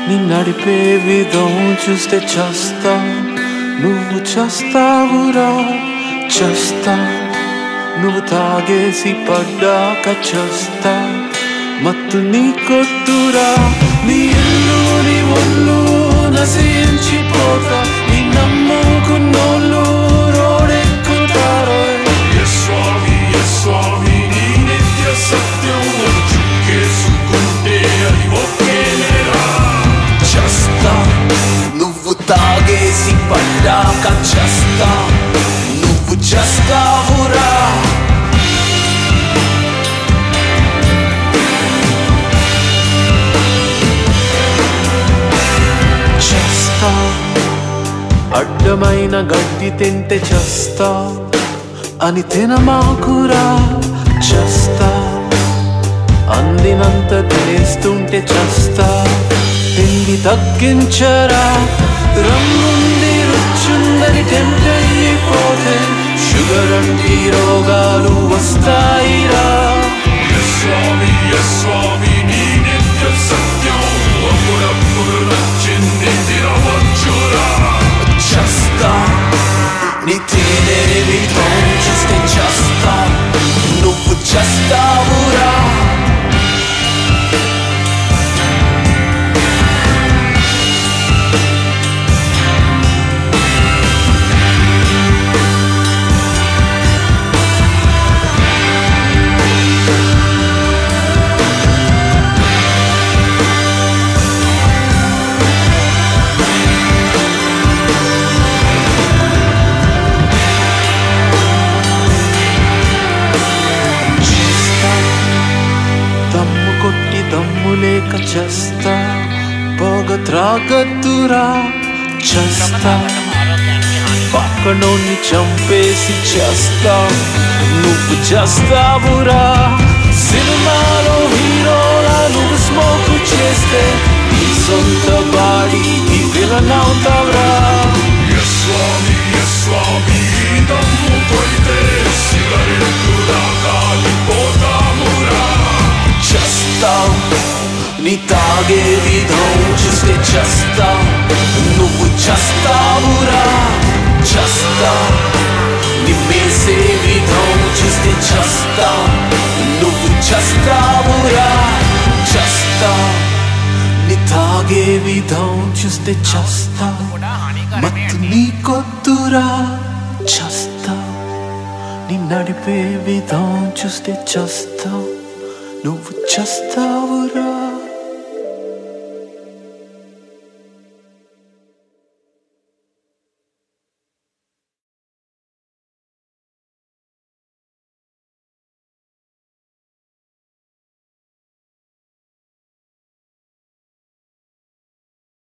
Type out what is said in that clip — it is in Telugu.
నీ నడిపే విధం చూస్తే చస్తా నువ్వు చస్తావురా చస్తా నువ్వు తాగేసి పడ్డాక చస్తా మత్తు నీ కొట్టురా నీ ఇల్లు నీ ఒళ్ళు నశించిపోతా నీ నమ్ముకున్నోళ్ళు రోడెక్కుతారో ఎస్ స్వామి ఎస్ స్వామి నీ నిత్య సత్యం చుక్కేసుకుంటే అది ఒకేనేరా చస్తా నువ్వు తాగేసి పడ్డాక చస్తా నువ్వు చస్తావురా చస్తా అడ్డమైన గడ్డి తింటే చస్తా అని తినమాకురా చస్తా అందినంత తినేస్తుంటే చస్తా తిండి తగ్గించరా రంగుంది రుచుందని టెంప్ట్ అయిపోతే షుగర్ అంటే రోగాలు వస్తాయిరా ఎస్ స్వామి ఎస్ స్వామి నీ నిత్య సత్యం అప్పుడప్పుడు నచ్చింది తినవచ్చురా చస్తా నీ తినేవి చూస్తే చస్తా నువ్వు చస్తావురా చేస్తా దమ్ము కొట్టి దమ్ము లేక చేస్తా పొగ త్రాగద్దురా చేస్తా పక్కనోన్ని చంపేసి చేస్తా నువ్వు చేస్తావురా సినిమాలో హీరోలా నువ్వు స్మోక్ చేస్తే నీ సొంత బాడీ నీ విలన్ అవుతావురా ఎస్ స్వామి ఎస్ స్వామి దమ్ము కొడితే సిగరెట్టులా కాలిపోతామురా చేస్తావు నీ తాగే విధం చూస్తే చేస్తావు నువ్వు చేస్తావురా చేస్తా నీ మేసే విధం చూస్తే చేస్తావు నువ్వు చేస్తావురా చేస్తా నీ తాగే విధం చూస్తే చేస్తా మత్తు నీ కొద్దురా చేస్తా నీ నడిపే విధం చూస్తే చేస్తావు నువ్వు చేస్తావురా